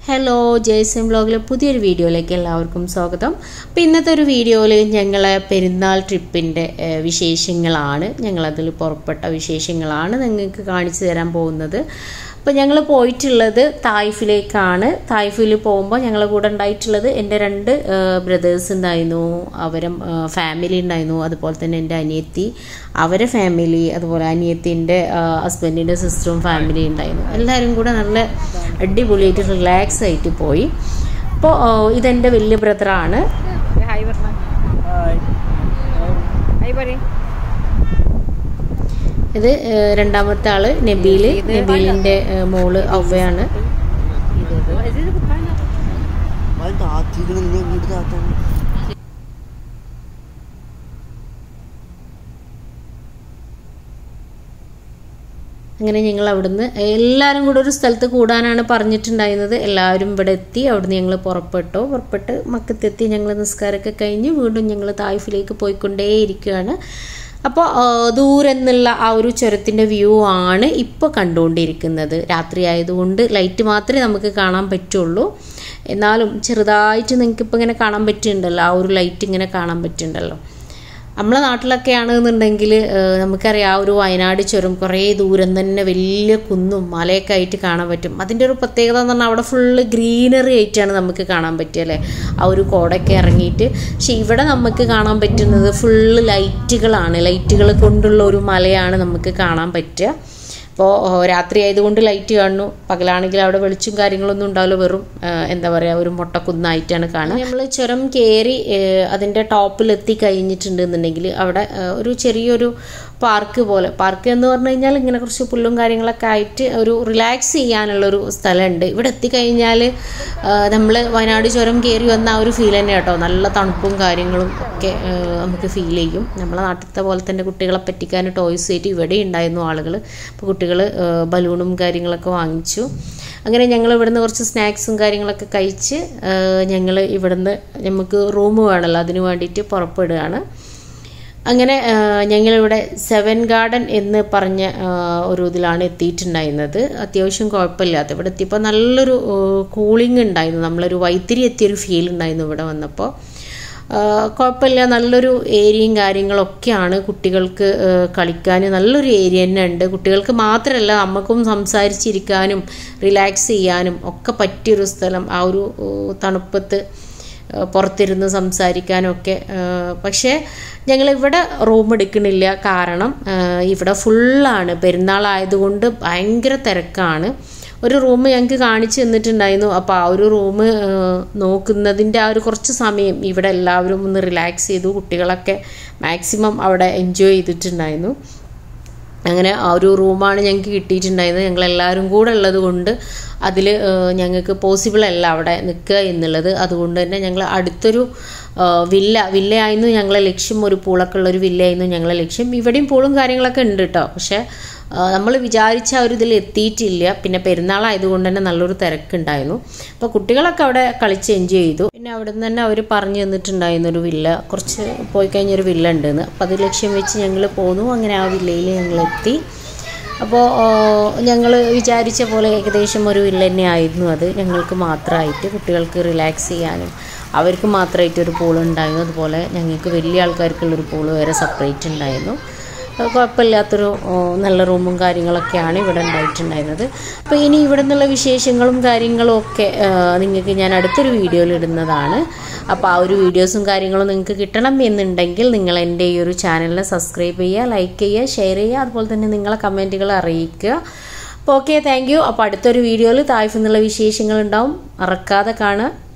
hello Jaison ബ്ലോഗിലെ പുതിയൊരു വീഡിയോയിലേക്ക് എല്ലാവർക്കും സ്വാഗതം അപ്പോൾ ഇന്നത്തെ ഒരു വീഡിയോയിൽ ഞങ്ങളെ പെരുന്നാൾ ട്രിപ്പിൻ്റെ വിശേഷങ്ങളാണ് ഞങ്ങളതിൽ പുറപ്പെട്ട വിശേഷങ്ങളാണ് നിങ്ങൾക്ക് കാണിച്ചു തരാൻ പോകുന്നത് അപ്പോൾ ഞങ്ങൾ പോയിട്ടുള്ളത് തായ്ഫിലേക്കാണ് തായ്ഫിൽ പോകുമ്പോൾ ഞങ്ങളെ കൂടെ ഉണ്ടായിട്ടുള്ളത് എൻ്റെ രണ്ട് ബ്രദേഴ്സ് ഉണ്ടായിരുന്നു അവരെ ഫാമിലി ഉണ്ടായിരുന്നു അതുപോലെ തന്നെ എൻ്റെ അനിയത്തി അവരെ ഫാമിലി അതുപോലെ അനിയത്തിൻ്റെ ഹസ്ബൻഡിൻ്റെ സിസ്റ്ററും ഫാമിലി ഉണ്ടായിരുന്നു എല്ലാവരും കൂടെ നല്ല അടിപൊളിയായിട്ട് റിലാക്സ് ആയിട്ട് പോയി അപ്പോൾ ഇതെൻ്റെ വലിയ ബ്രദറാണ് ഹായ് പറഞ്ഞ ഹായ് പറയും ഇത് ഏഹ്, രണ്ടാമത്തെ ആള് നബീല് നബീലിന്റെ ഏഹ്, മോള് അവയാണ് അത് താത്തിക്കണില്ല ഇങ്ങോട്ട് താത്താണ് അങ്ങനെ ഞങ്ങൾ അവിടുന്ന് എല്ലാവരും കൂടെ ഒരു സ്ഥലത്ത് കൂടാനാണ് പറഞ്ഞിട്ടുണ്ടായിരുന്നത് എല്ലാവരും ഇവിടെ എത്തി അവിടുന്ന് ഞങ്ങൾ പുറപ്പെട്ടു പുറപ്പെട്ട് മക്കത്തെത്തി ഞങ്ങൾ നിസ്കാരമൊക്കെ കഴിഞ്ഞ് വീണ്ടും ഞങ്ങൾ തായ്ഫിലേക്ക് പോയിക്കൊണ്ടേയിരിക്കുകയാണ് അപ്പോൾ ദൂരെ നിന്നുള്ള ആ ഒരു ചുരത്തിൻ്റെ വ്യൂ ആണ് ഇപ്പോൾ കണ്ടുകൊണ്ടിരിക്കുന്നത് രാത്രി ആയതുകൊണ്ട് ലൈറ്റ് മാത്രമേ നമുക്ക് കാണാൻ പറ്റുള്ളൂ എന്നാലും ചെറുതായിട്ട് നിങ്ങൾക്ക് ഇപ്പോൾ ഇങ്ങനെ കാണാൻ പറ്റുന്നുണ്ടല്ലോ ആ ഒരു ലൈറ്റ് ഇങ്ങനെ കാണാൻ പറ്റുന്നുണ്ടല്ലോ നമ്മളെ നാട്ടിലൊക്കെ ആണെന്നുണ്ടെങ്കിൽ നമുക്കറിയാം ആ ഒരു വയനാട് ചുരം കുറേ ദൂരം തന്നെ വലിയ കുന്നും മലയൊക്കെ ആയിട്ട് കാണാൻ പറ്റും അതിൻ്റെ ഒരു പ്രത്യേകത എന്ന് പറഞ്ഞാൽ അവിടെ ഫുള്ള് ഗ്രീനറി ആയിട്ടാണ് നമുക്ക് കാണാൻ പറ്റുക അല്ലേ ആ ഒരു കോടൊക്കെ ഇറങ്ങിയിട്ട് പക്ഷെ ഇവിടെ നമുക്ക് കാണാൻ പറ്റുന്നത് ഫുള്ള് ലൈറ്റുകളാണ് ലൈറ്റുകൾ കൊണ്ടുള്ള ഒരു മലയാണ് നമുക്ക് കാണാൻ പറ്റുക അപ്പോൾ രാത്രി ആയതുകൊണ്ട് ലൈറ്റ് കാണുന്നു പകലാണെങ്കിൽ അവിടെ വെളിച്ചും കാര്യങ്ങളൊന്നും ഉണ്ടാവില്ല വെറും ആ, എന്താ പറയുക ഒരു മൊട്ടക്കുന്നായിട്ടാണ് കാണുക നമ്മൾ ചുരം കയറി അതിൻ്റെ ടോപ്പിൽ എത്തി കഴിഞ്ഞിട്ടുണ്ടെന്നുണ്ടെങ്കിൽ അവിടെ ആ, ഒരു ചെറിയൊരു പാർക്ക് പോലെ പാർക്ക് എന്ന് പറഞ്ഞു കഴിഞ്ഞാൽ ഇങ്ങനെ കുറച്ച് പുല്ലും കാര്യങ്ങളൊക്കെ ആയിട്ട് ഒരു റിലാക്സ് ചെയ്യാനുള്ളൊരു സ്ഥലമുണ്ട് ഇവിടെ എത്തിക്കഴിഞ്ഞാൽ നമ്മൾ വയനാട് ചുരം കയറി വന്ന ആ ഒരു ഫീൽ തന്നെ കേട്ടോ നല്ല തണുപ്പും കാര്യങ്ങളും ഒക്കെ ആ, നമുക്ക് ഫീൽ ചെയ്യും നമ്മളെ നാട്ടിലത്തെ പോലെ തന്നെ കുട്ടികളെ പറ്റിക്കാൻ ടോയ്സ് ആയിട്ട് ഇവിടെ ഉണ്ടായിരുന്നു ആളുകൾ അപ്പോൾ കുട്ടികൾ ബലൂണും കാര്യങ്ങളൊക്കെ വാങ്ങിച്ചു അങ്ങനെ ഞങ്ങൾ ഇവിടുന്ന് കുറച്ച് സ്നാക്സും കാര്യങ്ങളൊക്കെ കഴിച്ച് ഞങ്ങൾ ഇവിടുന്ന് നമുക്ക് റൂം വേണമല്ലോ അതിന് വേണ്ടിയിട്ട് പുറപ്പെടുകയാണ് അങ്ങനെ ആ, ഞങ്ങളിവിടെ സെവൻ ഗാർഡൻ എന്ന് പറഞ്ഞ ആ, ഒരു ഇതിലാണ് എത്തിയിട്ടുണ്ടായിരുന്നത് അത്യാവശ്യം കുഴപ്പമില്ലാത്ത ഇവിടെ എത്തിയപ്പോൾ നല്ലൊരു കൂളിംഗ് ഉണ്ടായിരുന്നു നമ്മളൊരു വൈത്തിരി എത്തിയൊരു ഫീൽ ഉണ്ടായിരുന്നു ഇവിടെ വന്നപ്പോൾ ആ, കുഴപ്പമില്ല നല്ലൊരു ഏരിയയും കാര്യങ്ങളൊക്കെയാണ് കുട്ടികൾക്ക് കളിക്കാൻ നല്ലൊരു ഏരിയ തന്നെ ഉണ്ട് കുട്ടികൾക്ക് മാത്രമല്ല നമുക്കും സംസാരിച്ചിരിക്കാനും റിലാക്സ് ചെയ്യാനും ഒക്കെ പറ്റിയൊരു സ്ഥലം ആ ഒരു ഓ, തണുപ്പത്ത് ഏഹ് പുറത്തിരുന്ന് സംസാരിക്കാനൊക്കെ ഏഹ് പക്ഷേ ഞങ്ങളിവിടെ റൂം എടുക്കണില്ല കാരണം ഏഹ് ഇവിടെ ഫുള്ളാണ് പെരുന്നാളായതുകൊണ്ട് ഭയങ്കര തിരക്കാണ് ഒരു റൂം ഞങ്ങൾക്ക് കാണിച്ചു തന്നിട്ടുണ്ടായിരുന്നു അപ്പോൾ ആ ഒരു റൂം നോക്കുന്നതിൻ്റെ ആ ഒരു കുറച്ച് സമയം ഇവിടെ എല്ലാവരും ഒന്ന് റിലാക്സ് ചെയ്തു കുട്ടികളൊക്കെ മാക്സിമം അവിടെ എൻജോയ് ചെയ്തിട്ടുണ്ടായിരുന്നു അങ്ങനെ ആ ഒരു റൂമാണ് ഞങ്ങൾക്ക് കിട്ടിയിട്ടുണ്ടായിരുന്നത് ഞങ്ങൾ എല്ലാവരും കൂടെ ഉള്ളത് കൊണ്ട് അതിൽ ഞങ്ങൾക്ക് പോസിബിൾ അല്ല അവിടെ നിൽക്കുക എന്നുള്ളത് അതുകൊണ്ട് തന്നെ ഞങ്ങൾ അടുത്തൊരു ആ, വില്ല വില്ലയായിരുന്നു ഞങ്ങളെ ലക്ഷ്യം ഒരു പൂളൊക്കെ ഉള്ള ഒരു വില്ലയായിരുന്നു ഞങ്ങളെ ലക്ഷ്യം ഇവിടെയും പൂളും കാര്യങ്ങളൊക്കെ ഉണ്ട് കേട്ടോ പക്ഷേ നമ്മൾ വിചാരിച്ച ആ ഒരു ഇതിൽ എത്തിയിട്ടില്ല പിന്നെ പെരുന്നാളായതുകൊണ്ട് തന്നെ നല്ലൊരു തിരക്കുണ്ടായിരുന്നു അപ്പോൾ കുട്ടികളൊക്കെ അവിടെ കളിച്ച് എൻജോയ് ചെയ്തു പിന്നെ അവിടെ നിന്ന് തന്നെ അവർ പറഞ്ഞു തന്നിട്ടുണ്ടായിരുന്നു ഒരു വില്ല കുറച്ച് പോയി കഴിഞ്ഞൊരു വില്ല ഉണ്ടെന്ന് അപ്പോൾ അത് ലക്ഷ്യം വെച്ച് ഞങ്ങൾ പോന്നു അങ്ങനെ ആ വില്ലയിൽ ഞങ്ങൾ എത്തി അപ്പോൾ ഞങ്ങൾ വിചാരിച്ച പോലെ ഏകദേശം ഒരു വില്ല തന്നെ ആയിരുന്നു അത് ഞങ്ങൾക്ക് മാത്രമായിട്ട് കുട്ടികൾക്ക് റിലാക്സ് ചെയ്യാനും അവർക്ക് മാത്രമായിട്ട് ഒരു പൂൾ ഉണ്ടായിരുന്നു അതുപോലെ ഞങ്ങൾക്ക് വലിയ ആൾക്കാർക്കുള്ളൊരു പൂള് വേറെ സെപ്പറേറ്റ് ഉണ്ടായിരുന്നു അത് കുഴപ്പമില്ലാത്തൊരു ഓ, നല്ല റൂമും കാര്യങ്ങളൊക്കെയാണ് ഇവിടെ ഉണ്ടായിട്ടുണ്ടായിരുന്നത് അപ്പോൾ ഇനി ഇവിടെ നിന്നുള്ള വിശേഷങ്ങളും കാര്യങ്ങളും ഒക്കെ ആ, നിങ്ങൾക്ക് ഞാൻ അടുത്തൊരു വീഡിയോയിൽ ഇടുന്നതാണ് അപ്പോൾ ആ ഒരു വീഡിയോസും കാര്യങ്ങളും നിങ്ങൾക്ക് കിട്ടണം എന്നുണ്ടെങ്കിൽ നിങ്ങൾ എൻ്റെ ഈ ഒരു ചാനലിനെ സബ്സ്ക്രൈബ് ചെയ്യുക ലൈക്ക് ചെയ്യുക ഷെയർ ചെയ്യുക അതുപോലെ തന്നെ നിങ്ങളെ കമൻറ്റുകൾ അറിയിക്കുക അപ്പോൾ ഓക്കെ താങ്ക് യു അപ്പോൾ അടുത്തൊരു വീഡിയോയിൽ തായ്ഫ് എന്നുള്ള വിശേഷങ്ങൾ ഉണ്ടാവും മറക്കാതെ കാണുക